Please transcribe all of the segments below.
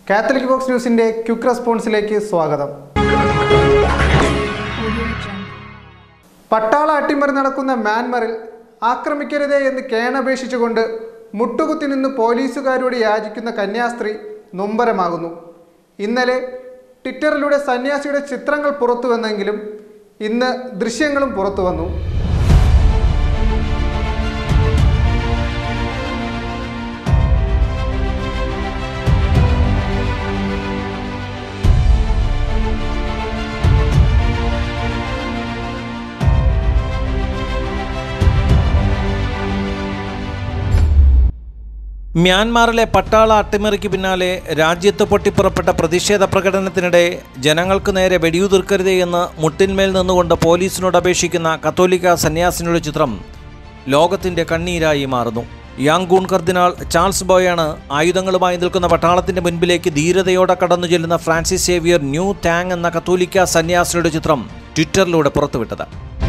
Catholic box ന്യൂസിന്റെ quick റെസ്പോൺസിലേക്ക് സ്വാഗതം പട്ടാള അട്ടിമറി നടക്കുന്ന മ്യാൻമറിൽ ആക്രമിക്കരുതേ എന്ന് കേണപേക്ഷിച്ചുകൊണ്ട് മുട്ടുകുത്തി നിന്ന് പോലീസുകാരോട് യാചിക്കുന്ന കന്യാസ്ത്രീ നൊമ്പരമാകുന്നു ഇന്നലെ ട്വിറ്ററിലൂടെ സന്യാസിയുടെ ചിത്രങ്ങൾ പുറത്തു വന്നെങ്കിലും ഇന്ന് ദൃശ്യങ്ങളും പുറത്തു വന്നു മ്യാൻമാറിലെ പട്ടാള അട്ടിമറിക്ക് പിന്നാലെ രാജ്യത്ത് പൊട്ടിപ്പുറപ്പെട്ട പ്രതിഷേധ പ്രകടനത്തിനിടെ ജനങ്ങൾക്ക് നേരെ വെടിയുതിർക്കരുതേ എന്ന് മുട്ടിന്മേൽ നിന്നുകൊണ്ട് പോലീസിനോട് അപേക്ഷിക്കുന്ന കത്തോലിക്ക സന്യാസിനിയുടെ ചിത്രം ലോകത്തിന്റെ കണ്ണീരായി മാറുന്നു യാങ്കൂൺ കർദിനാൾ ചാൾസ് ബോയാണ് ആയുധങ്ങളുമായി നിൽക്കുന്ന പട്ടാളത്തിന്റെ മുൻപിലേക്ക് ധീരതയോടെ കടന്നു ചെല്ലുന്ന ഫ്രാൻസിസ് സേവിയർ ന്യൂ ടാങ് എന്ന കത്തോലിക്ക സന്യാസിനിയുടെ ചിത്രം ട്വിറ്ററിലൂടെ പുറത്തുവിട്ടത്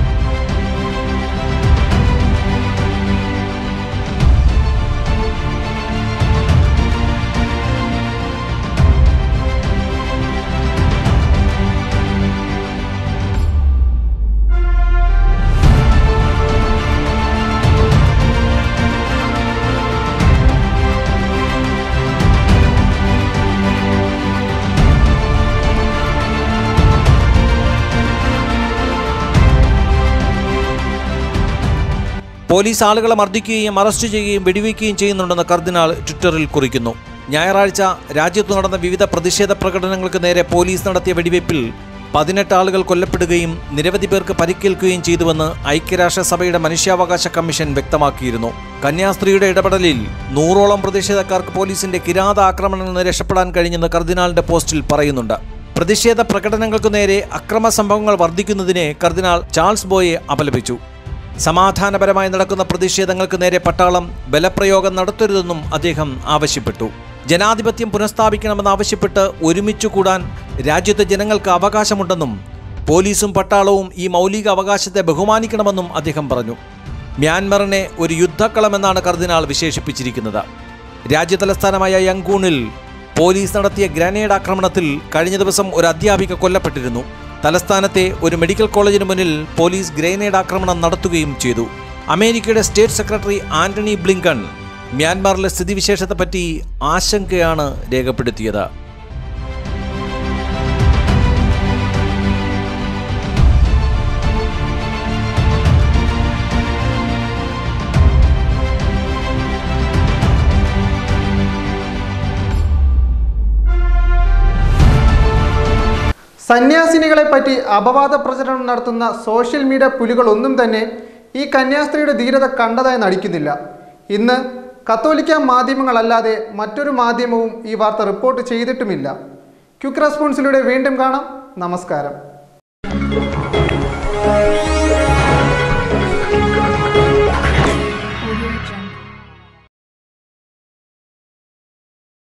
പോലീസ് ആളുകളെ മർദ്ദിക്കുകയും അറസ്റ്റ് ചെയ്യുകയും വെടിവെക്കുകയും ചെയ്യുന്നുണ്ടെന്ന് കർദിനാൾ ട്വിറ്ററിൽ കുറിക്കുന്നു ഞായറാഴ്ച രാജ്യത്തു നടന്ന വിവിധ പ്രതിഷേധ പ്രകടനങ്ങൾക്ക് നേരെ പോലീസ് നടത്തിയ വെടിവയ്പിൽ പതിനെട്ട് ആളുകൾ കൊല്ലപ്പെടുകയും നിരവധി പേർക്ക് പരിക്കേൽക്കുകയും ചെയ്തുവെന്ന് ഐക്യരാഷ്ട്രസഭയുടെ മനുഷ്യാവകാശ കമ്മീഷൻ വ്യക്തമാക്കിയിരുന്നു കന്യാസ്ത്രീയുടെ ഇടപെടലിൽ നൂറോളം പ്രതിഷേധക്കാർക്ക് പോലീസിന്റെ കിരാത ആക്രമണങ്ങളിൽ നിന്ന് രക്ഷപ്പെടാൻ കഴിഞ്ഞെന്ന് കർദിനാളിന്റെ പോസ്റ്റിൽ പറയുന്നുണ്ട് പ്രതിഷേധ പ്രകടനങ്ങൾക്കു നേരെ അക്രമ സംഭവങ്ങൾ വർദ്ധിക്കുന്നതിനെ കർദിനാൾ ചാൾസ് ബോയെ അപലപിച്ചു സമാധാനപരമായി നടക്കുന്ന പ്രതിഷേധങ്ങൾക്ക് നേരെ പട്ടാളം ബലപ്രയോഗം നടത്തരുതെന്നും അദ്ദേഹം ആവശ്യപ്പെട്ടു ജനാധിപത്യം പുനഃസ്ഥാപിക്കണമെന്നാവശ്യപ്പെട്ട് ഒരുമിച്ചു കൂടാൻ രാജ്യത്തെ ജനങ്ങൾക്ക് അവകാശമുണ്ടെന്നും പോലീസും പട്ടാളവും ഈ മൗലിക അവകാശത്തെ ബഹുമാനിക്കണമെന്നും അദ്ദേഹം പറഞ്ഞു മ്യാൻമറിനെ ഒരു യുദ്ധക്കളമെന്നാണ് കർദിനാൾ വിശേഷിപ്പിച്ചിരിക്കുന്നത് രാജ്യതലസ്ഥാനമായ യങ്കൂണിൽ പോലീസ് നടത്തിയ ഗ്രാനേഡ് ആക്രമണത്തിൽ കഴിഞ്ഞ ദിവസം ഒരു അധ്യാപിക കൊല്ലപ്പെട്ടിരുന്നു തലസ്ഥാനത്തെ ഒരു മെഡിക്കൽ കോളേജിന് മുന്നിൽ പോലീസ് ഗ്രനേഡ് ആക്രമണം നടത്തുകയും ചെയ്തു അമേരിക്കയുടെ സ്റ്റേറ്റ് സെക്രട്ടറി ആന്റണി ബ്ലിങ്കൺ മ്യാൻമാറിലെ സ്ഥിതിവിശേഷത്തെപ്പറ്റി ആശങ്കയാണ് രേഖപ്പെടുത്തിയത് സന്യാസിനികളെ പറ്റി അപവാദ പ്രചരണം നടത്തുന്ന സോഷ്യൽ മീഡിയ പുലികളൊന്നും തന്നെ ഈ കന്യാസ്ത്രീയുടെ ധീരത കണ്ടതായി നടിക്കുന്നില്ല ഇന്ന് കത്തോലിക്ക മാധ്യമങ്ങളല്ലാതെ മറ്റൊരു മാധ്യമവും ഈ വാർത്ത റിപ്പോർട്ട് ചെയ്തിട്ടുമില്ല ക്വിക്ക് റെസ്പോൺസിലൂടെ വീണ്ടും കാണാം നമസ്കാരം